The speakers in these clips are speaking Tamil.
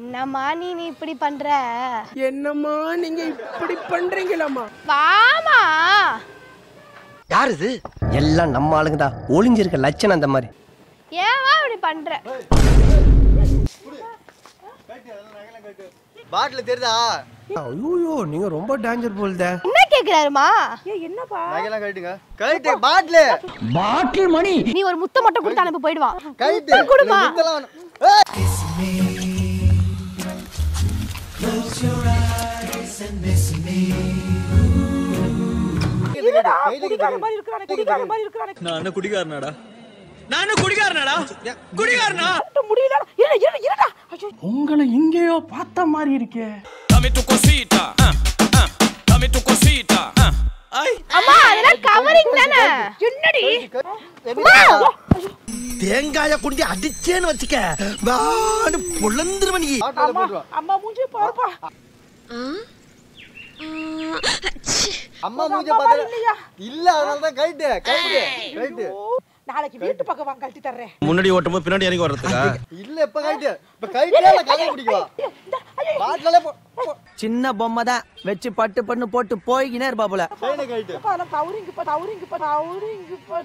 என்னம்மா நீ நீ இப்படி பண்ற என்னம்மா நீங்க இப்படி பண்றீங்களாம்மா வாமா யார் இது எல்லாம் நம்ம ஆளுங்க தான் ஒளிஞ்சிருக்க லட்சணம் அந்த மாதிரி ஏமா இப்படி பண்ற பாட்டில் தெரியுதா ஐயோ நீங்க ரொம்ப டேஞ்சர் போல்த என்ன கேக்குறாருமா நகையெல்லாம் கட்டுங்க கழட்டு பாட்டில் பாட்டில் மணி நீ ஒரு முத்த மட்டும் கொடுத்து அனுப்பி போயிடுவான் கழட்டு கொடுமா. இந்த முத்தெல்லாம் வேணும். ஏய்! கையில கட்டு. நான் என்ன குடிகாரனாடா நான் என்ன குடிகாரனாடா குடிகாரனா உங்களை எங்கேயோ பார்த்த மாதிரி இருக்கே Dame tu cosita, ah, ah, dame tu cosita, ah. Ay, அம்மா அதெல்லாம் கவரிங் தானே என்னடி தேங்காய குண்டி அடிச்சேன்னு வச்சுக்க வாடு பொழந்துருவ நீ பாட்டில போட்டுருவா. அம்மா மூஞ்சி பாருப்பா அம்மா மூஞ்ச பார்த்தா இல்ல அதனால தான் கழட்டு கழட்டு கழட்டு நாளைக்கு வீட்டு பக்கம் வாங்க கழட்டி தர்றேன் முன்னாடி ஓட்டும் போது பின்னாடி இறங்கி வர்றதுக்கா இல்ல இப்ப கழட்டு இப்ப கழட்டு கதை பிடிக்குவா பாட்டிலே போ போ. சின்ன பொம்மை தான் வச்சு பட்டு பண்ணு போட்டு போய்கினே இருப்பாப்புல செயினை கழட்டு தவறிங்க இப்ப தவறிங்க இப்ப தவறிங்க இப்ப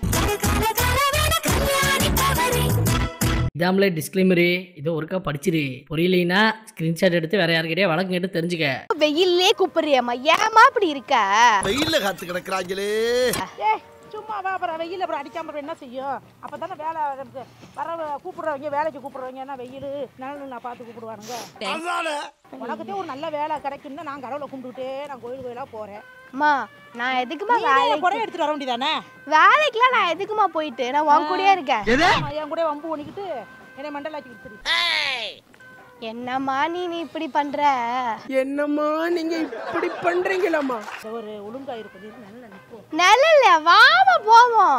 இதாமலே டிஸ்க்ளைமரு இதை ஒருக்கா படிச்சிரு புரியலைன்னா ஸ்க்ரீன்ஷாட் எடுத்து வேற யார்கிட்டயே வழக்கம் கேட்டு தெரிஞ்சுக்க வெயிலே கூப்பிடுறியம்மா ஏமா இப்படி இருக்க வெயில்ல காத்து கிடக்குறாங்களே ஏய் சும்மா வா அப்புறம் வெயில் அப்புறம் அடிக்காம அப்புறம் என்ன செய்யும் அப்பதானே வேலை நமக்கு வர கூப்பிடுறவங்க வேலைக்கு கூப்பிடுறவங்க என்ன வெயில் நிழல் நான் பார்த்து கூப்பிடுவானுங்க உனக்குதே ஒரு நல்ல வேலை கிடைக்கும்னு நான் கடவுளை கும்பிட்டுட்டே நான் கோயில் கோயிலா போறேன் அம்மா நான் எதுக்குமா நீ வேலைக்கு குறைய எடுத்துட்டு வர வேண்டியதானே வேலைக்குலாம் நான் எதுக்குமா போயிட்டு நான் உன் கூடயே இருக்கேன் என் கூட வம்பு பண்ணிக்கிட்டு என்னை மண்டலாக்கி விட்டுரு என்னம்மா நீ நீ இப்படி பண்ற என்னம்மா நீங்க இப்படி பண்றீங்களாம்மா ஒரு ஒழுங்கா இருக்குது நல்ல நிற்போம் நிழல்ல வாமா போவோம்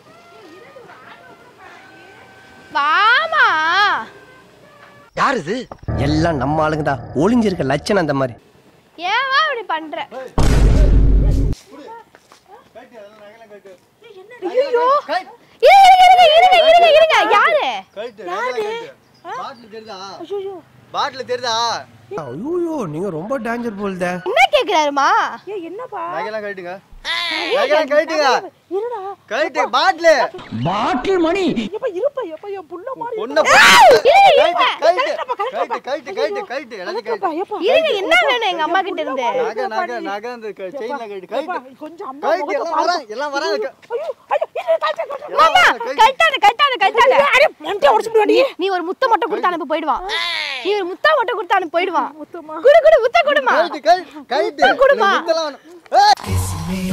வாமா யார் இது எல்லாம் நம்ம ஆளுங்க தான் ஒளிஞ்சிருக்க லட்சணம் அந்த மாதிரி ஏமா இப்படி பண்ற ஐயோ இருங்க இருங்க இருங்க இருங்க இருங்க யாரு கழட்டு நகையெல்லாம் கழட்டு பாட்டில் தெரியுதா பாட்டில் தெரியுதா ஐயோ நீங்க ரொம்ப டேஞ்சர் போல்த என்ன கேக்குறாருமா ஏய் என்னப்பா நகையெல்லாம் கழட்டுங்க நகையெல்லாம் கழட்டுங்க இருடா கழட்டு பாட்டில் பாட்டில் மணி எப்ப இருப்ப எப்ப என் புள்ள மாதிரி ஒன்ன இருங்க கழட்டு இருங்க கழட்டு கழட்டு கழட்டு கழட்டு எல்லாத்தையும் கழட்டு எப்பா இருங்க என்ன வேணும் எங்க அம்மா கிட்ட இருந்து நகை நகை நகை அந்த செயின்ல கழட்டு கழட்டு கொஞ்சம் அம்மா கழட்டு முகத்தை எல்லாம் வராங்க எல்லாம் வராங்க ஐயோ ஐயோ இரு கழட்டு கழட்டு எல்லாம் மாமா வராங்க, கழட்டு. கட்டாத கட்டாத கட்டாத அடே மண்டே உடைச்சு விடுவாடி நீ ஒரு முத்த மட்டும் கொடுத்து அனுப்பி போயிடுவான் நீ ஒரு முத்தா மட்டும் கொடுத்து அனுப்பி போயிடுவான் முத்தமா குடு குடு முத்த குடுமா கழட்டு கழட்டு கழட்டு கொடுமா. எனக்கு முத்தெல்லாம் வேணும். ஏய்!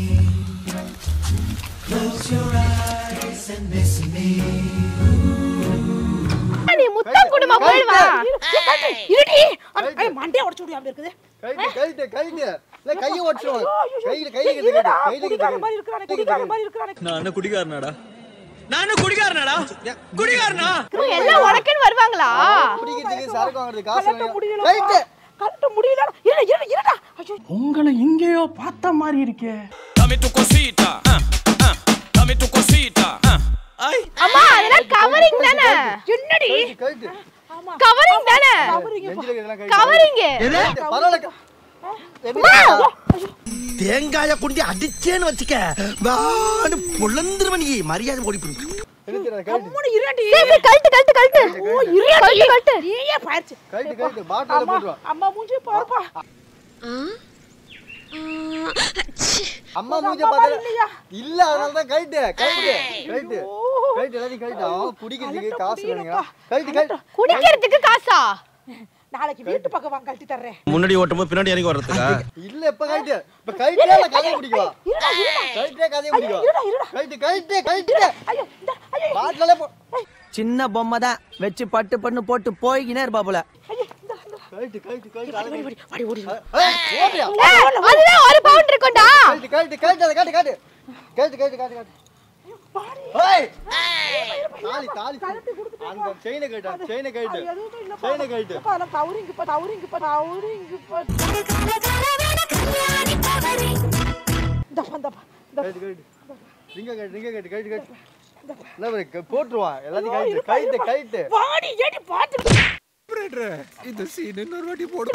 நீ முத்தம் குடுமா போயிடுவான் இருடி அடே மண்டே உடைச்சு விடுவாங்க இருக்குது கழட்டு கழட்டு கழட்டு இல்ல கையை ஓட்டுவாங்க கையில கையில கிட்ட கழட்டு கையில கிட்ட குடிக்கார மாதிரி கழட்டு இருக்கிறானே குடிக்கார மாதிரி இருக்கிறானே நான் என்ன குடிகாரனாடா நான் என்ன குடிகாரனாடா குடிகாரனா எல்லாம் உனக்குன்னு வருவாங்களா குடிக்கிறதுக்கு சரக்கு வாங்குறதுக்கு காசு கழட்ட வாங்க முடியல கழட்டு கழட்ட முடியல இருடா இருடா இருடா ஐயோ உங்களை எங்கேயோ பார்த்த மாதிரி இருக்கே Dame tu cosita, ah, ah, dame tu cosita, ah. Ay, அம்மா அதெல்லாம் கவரிங் தானே என்னடி கழட்டு கவரிங் தானே நெஞ்சில இதெல்லாம் கழட்டு கவரிங் கழட்டு. பரவாயில்ல க- என்ன? தேங்காய குண்டி அடிச்சேன்னு வச்சுக்க வாடு பொழந்துருவ நீ மரியாதை ஓடி போயிரு. எதுக்கு நான் கழட்டு மூணு இருடி கழட்டு கழட்டு கழட்டு ஓ கழட்டு கழட்டு நீயே பாருச்சு கழட்டு கழட்டு பாட்டில அம்மா போட்டுருவா அம்மா மூஞ்சி பாருப்பா அம்மா மூஞ்ச அம்மா பார்த்தா இல்லையா? இல்ல அதனால தான் கழட்டு கழட்டு கழட்டு கழட்டு எல்லாத்தையும் கழட்டு அவன் குடிக்கிறதுக்கு கழட்ட காசு வேணுங்க முடியலப்பா. கழட்டு கழட்டு குடிக்கிறதுக்கு காசா நாளைக்கு வீட்டு பக்கம் வாங்க கழட்டி தர்றேன் முன்னாடி ஓட்டும் போது பின்னாடி இறங்கி வர்றதுக்கா இல்ல இப்ப கழட்டு இப்ப கழட்டே இல்ல கதையை பிடிக்குவா இருடா இருடா கழட்டே கதையை பிடிக்குவா இருடா இருடா கழட்டு கழட்டு கழட்டு ஐயோ இந்த ஐயோ பாட்டிலே போ சின்ன பொம்மை தான் வச்சு பட்டு பண்ணு போட்டு போய்கினே இருப்பாப்புல ஐயோ இந்த இந்த கழட்டு கழட்டு கழட்டு அதை கழட்டு. வாடி ஓடி ஏய், ஓடுறியா? ஏய், அதுதான் ஒரு பவுண்ட் இருக்கும்டா கழட்டு கழட்டு கழட்டு அதை கழட்டு கழட்டு கழட்டு கழட்டு கழட்டு கழட்டு ஏய் தாலி தாலி அந்த செயினை கழட்டு செயினை கழட்டு எதுவும் இல்லப்பா செயினை கழட்டு இப்ப அதெல்லாம் தவறிங்க இப்ப தவறிங்க இப்ப தவறிங்க இப்ப இந்த இந்த இந்த கழட்டு கழட்டு ரிங்க கழட்டு ரிங்க கழட்டு கழட்டு கழட்டு என்ன பாரு, க- போட்டுருவான் எல்லாத்தையும் கழட்டு கழட்டு கழட்டு வாடி ஏடி பாத்து தேடுற இந்த சீன் இன்னொரு வாட்டி போடு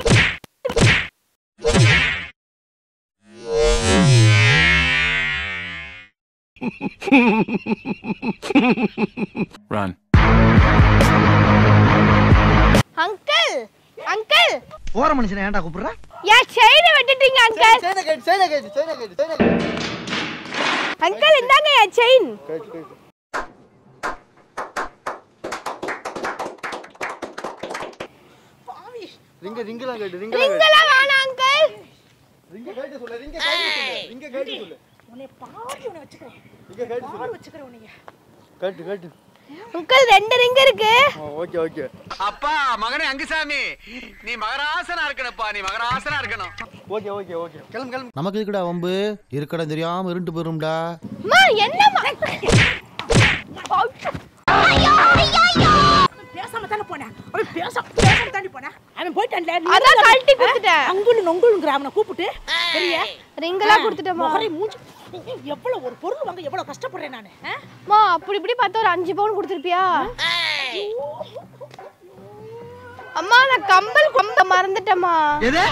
Run. அங்கிள் அங்கிள் போற மனுஷனை ஏன்டா கூப்பிடுற என் செயினை வெட்டிட்டீங்க அங்கிள் செயினை கேட்டு செயினை கேட்டு செயினை கேட்டு செயினை கேட்டு அங்கிள் இந்தாங்க என் செயின் கேட்டு கேட்டு ரிங்க ரிங்கெல்லாம் கேட்டு ரிங்கெல்லாம் கேட்டு ரிங்கெல்லாம் வேணாம் அங்கிள் ரிங்க கேட்டு சொல்லு ரிங்க கேட்டு சொல்லு ரிங்க கேட்டு சொல்லு உன்னை பாடி உன்னை வச்சுக்கிறேன் ரிங்க கேட்டு சொல்லு பாடி வச்சுக்கிறேன் உன்னைய கேட்டு கேட்டு அங்கிள் ரெண்டு ரிங் இருக்கு ஓகே ஓகே அப்பா மகனே அங்குசாமி நீ மகராசனா இருக்கணும்ப்பா நீ மகராசனா இருக்கணும் ஓகே ஓகே ஓகே கிளம்பு கிளம்பு நமக்கு இருக்குடா வம்பு இருக்கடா தெரியாம இருண்டு போயிரும்டா அம்மா என்னம்மா பேசாம தானே போனேன் அவன் பேச பேசாம தாண்டி போனேன் அவன் போயிட்டான்ல நீ அதான் தான் கழட்டி கொடுத்துட்டேன். அங்குன்னு நொங்குங்கிற அவனை கூப்பிட்டு சரியா ரிங்கெல்லாம் கொடுத்துட்டேம்மா முகரை மூஞ்சி எவ்வளவு ஒரு பொருள் வாங்க எவ்வளவு கஷ்டப்படுறேன் நானு ஆ? அம்மா அப்படி இப்படி பார்த்தா ஒரு அஞ்சு பவுன் கொடுத்துருப்பியா அம்மா நான் கம்பல் கொம்ப மறந்துட்டேம்மா எது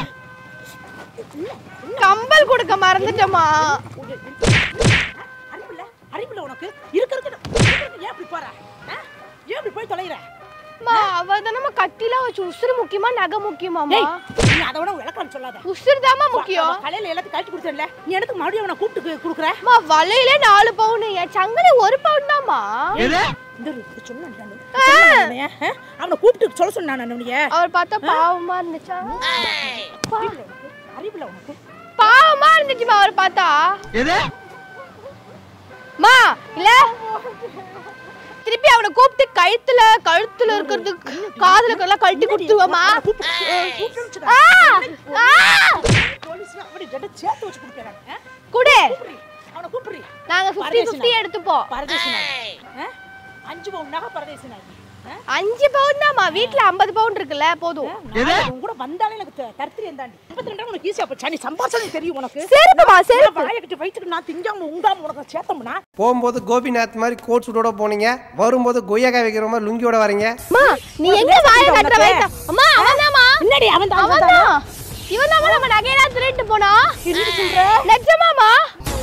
கம்பல் கொடுக்க மறந்துட்டேம்மா அறிவில்ல அறிவில்ல உனக்கு இருக்க இருக்க இருக்க, ஏன் இப்படி போற ஆ? ஏன் இப்படி போய் தொலைகிற அம்மா அவ தானம்மா கட்டிலாம் வச்சு உசுறு முக்கியமா நகை முக்கியமாம்மா டேய் நீ அதை விட விளக்கம் சொல்லாத உசுறு தாம்மா முக்கியம் கலையில எல்லாத்தையும் கழட்டி கொடுத்தேன்ல நீ எனக்கு மறுபடியும் அவனை கூப்பிட்டு கொடுக்குற அம்மா வலையிலே நாலு பவுன் என் சங்கலி ஒரு பவுன் தாம்மா எது இந்த இது சொன்னேன் நானு. சொன்னேன் நானு, ஆ? அவனை கூப்பிட்டு சொல்ல சொன்னான் நான் உன்னைய அவர் பார்த்தா பாவமா இருந்துச்சா அறிவில்ல உனக்கு பாவமா இருந்துச்சுமா அவர் பார்த்தா எது மா இல்ல திருப்பி அவனை கூப்பிட்டு கழுத்துல கழுத்துல இருக்கிறது காதுல இருக்கிறதெல்லாம் கழட்டி கொடுத்துருவாமா கூப்பிட்டு ஆ ஆ போலீஸ் அப்படி ரெண்டு சேர்த்து வச்சு கொடுக்குறாங்க ஆ? குடு கூப்பிடுறி. அவனை கூப்பிடுறி நாங்க 50 50 எடுத்துப்போம் பரதேசி நாய். ஆ? அஞ்சு பவுன் நகை பரதேசி நாய். ஆ? அஞ்சு பவுன் தான்மா வீட்டுல ஐம்பது பவுன் இருக்குல்ல போதும் நான் உன் கூட வந்தாலே எனக்கு த- தரித்திரியம் தாண்டி முப்பத்தி ரெண்டு உனக்கு ஈஸியா போச்சா நீ சம்பாதிச்சது தெரியும் உனக்கு செருப்புமா செருப்பு வாயை கட்டி வயிற்றுக்கு நான் திங்காம உண்டாம உனக்கு சேர்த்தோம்னா போகும்போது கோபிநாத் மாதிரி கோட் சூட்டோட போனீங்க வரும்போது கொய்யாக்காய் வைக்கிற மாதிரி லுங்கியோட வரீங்க அம்மா நீ எங்க வாய கட்டுற வயசா அம்மா அவன்தாம்மா என்னடி அவன் தான் அவன்தான் இவன் தான் நம்ம நகையெல்லாம் திருட்டு போனா சொல்ற நிஜமாமா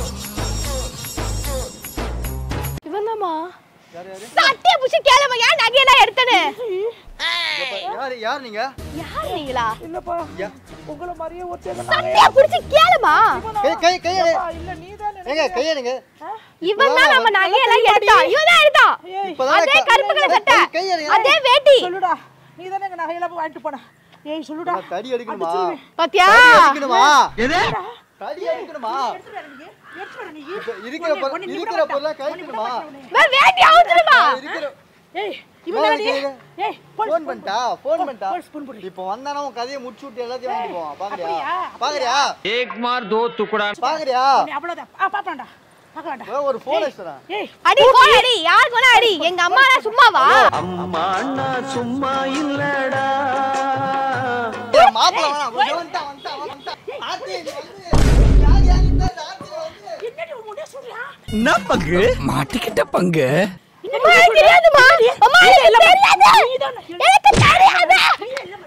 இவன் தாமா சத்திய புடிச்சு கேளுமா ஏன் நகையெல்லாம் எடுத்தனு யார் யார் நீங்க யார் நீங்களா இல்லப்பா உங்கள மாதிரியே ஒருத்தர் சத்திய புடிச்சு கேளுமா கை கை கையை இல்ல நீ தான் ஏங்க கையெடுங்க இவன் தான் நம்ம நகையெல்லாம் எடுத்தான் இவன் தான் எடுத்தான் இப்பதானே அதே க- கருப்பு கலர் சட்டை கை- கையெடுங்க. அதே வேட்டி சொல்லுடா நீ தானே எங்க நகையெல்லாம் போய் வாங்கிட்டு போன ஏய் சொல்லுடா நான் தடி எடுக்கணுமா பாத்தியா தடி எடுக்கணுமா எது தடி எடுக்கணுமா எடுத்து வர நீ இப்ப இருக்கிற பொருள் இருக்கிற பொருள்லாம் கழிக்கணுமா இவன் வேட்டி அவுத்துருமா இருக்கிற ஏய் இவன் தானடி ஏய், ஏய் போலீஸ் ஃபோன் பண்ணிட்டா ஃபோன் பண்ணிட்டா போலீஸ் ஃபோன் பண்ணு இப்போ வந்தானா உன் கதையை முடிச்சு விட்டு எல்லாத்தையும் வாங்கிட்டு போவான் பாக்குறியா அப்படியா? பாக்குறியா एक मार दो टुकड़ा பாக்குறியா நீ அவ்வளவுதான் ஆ பாப்பாண்டா பார்க்க வேண்டாம் ஏய், ஒரு ஃபோன் அடிச்சுறான் ஏய் அடி போன் அடி யார் போனா அடி எங்க அம்மா சும்மாவா அம்மா அண்ணா சும்மா இல்லடா மாப்பிள்ள வேணாம் கொஞ்சம் வந்துட்டான் வந்துட்டான் வந்துட்டான் ஆத்தி இங்க வந்து யார் யார் இந்த ஆத்தி வந்து என்னடி உன் முன்னே சொல்றியா என்ன பங்கு மாட்டிக்கிட்ட பங்கு அம்மா எனக்கு தெரியாதுமா அம்மா எனக்கு தெரியாது எனக்கு தெரியாது